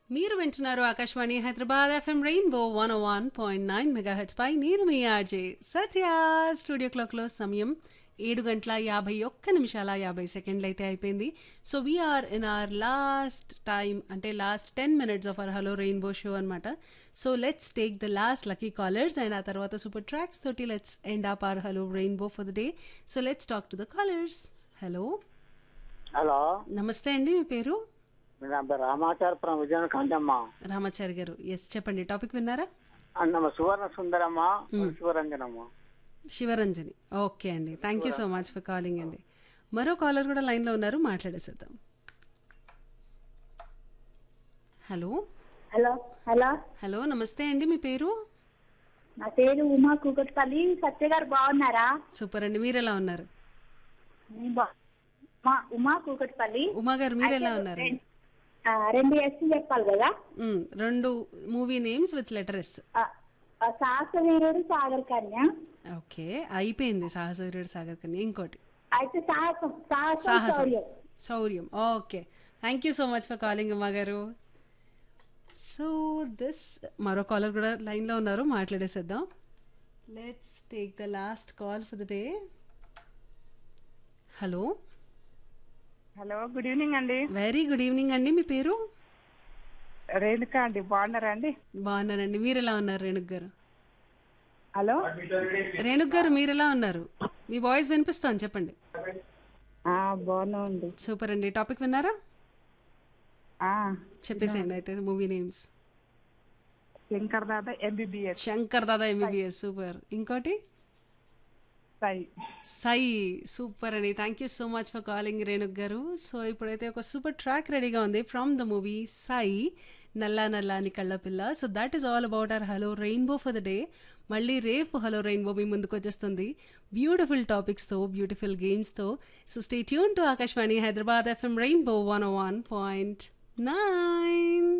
మీరు వింటున్నారు Akashvani Hyderabad FM Rainbow one one point nine megahertz పై నేను మీ ఆర్జే సత్య స్టూడియో క్లాక్లో సమయం ఏడు గంటల యాభై ఒక్క నిమిషాల యాభై సెకండ్లు అయితే అయిపోయింది so we're in our last time అంటే last ten minutes of our Hello Rainbow show అనమాట so let's take the last lucky callers and ఆ తర్వాత సూపర్ ట్రాక్స్ తోటి let's end up our Hello Rainbow for the day so let's talk to the callers hello hello నమస్తే అండి మీ పేరు నా పేరు రామాచారపురం విజయన కాంతమ్మ రామాచారి గారు ఎస్ చెప్పండి టాపిక్ విన్నారా అన్నమ్మ సువర్ణ సుందరమ్మ శివరంజనమ్మ శివరంజని ఓకే అండి thank you so much for calling అండి మరో కాలర్ కూడా లైన్లో ఉన్నారు మాట్లాడేసేద్దాం హలో హలో హలో హలో నమస్తే అండి మీ పేరు నా పేరు ఉమా కూకట్పల్లి సత్య గారు బాగున్నారా సూపర్ అండి మీరు ఎలా ఉన్నారు నేను బా- ఉమా ఉమా కూకట్పల్లి ఉమా గారు మీరు ఎలా ఉన్నారు రెం- ఆ, రెండు ఎస్ చెప్పాలి కదా మ్, రెండు movie names with letter S ఆ, ఆ, సాహసవీరుడు సాగర్ కన్య ఓకే అయిపోయింది సాహసవీరుడు సాగర్ కన్య ఇంకోటి అయితే సాహసం సాహసం Sahasam Souryam Souryam okay thank you so much for calling అమ్మా గారు సో దిస్ మరో కాలర్ కూడా లైన్లో ఉన్నారు మాట్లాడేసేద్దాం let's take the last call for the day hello hello good evening అండి వెరీ గుడ్ ఈవినింగ్ అండి మీ పేరు రేణుక అండి బాగున్నారా అండి బాగున్నానండి మీరు ఎలా ఉన్నారు రేణుక్ గారు హలో రేణుక్ గారు మీరు ఎలా ఉన్నారు మీ వాయిస్ వినిపిస్తాను చెప్పండి బాగున్నా అండి సూపర్ అండి టాపిక్ విన్నారా ఆ, చెప్పేసేయండి అయితే movie names Shankar Dada MBBS Shankar Dada MBBS super ఇంకోటి సాయి సై సూపర్ అండి thank you so much for calling Renuk గారు సో ఇప్పుడైతే ఒక సూపర్ ట్రాక్ రెడీగా ఉంది ఫ్రమ్ ద మూవీ సై నల్లా నల్లా అని కళ్ళపిల్ల so that is all about our Hello Rainbow for the day మళ్ళీ రేపు హలో రెయిన్బో మీ ముందుకు వచ్చేస్తుంది బ్యూటిఫుల్ టాపిక్స్తో బ్యూటిఫుల్ గేమ్స్తో so stay tune to Akashvani Hyderabad FM Rainbow one one point nine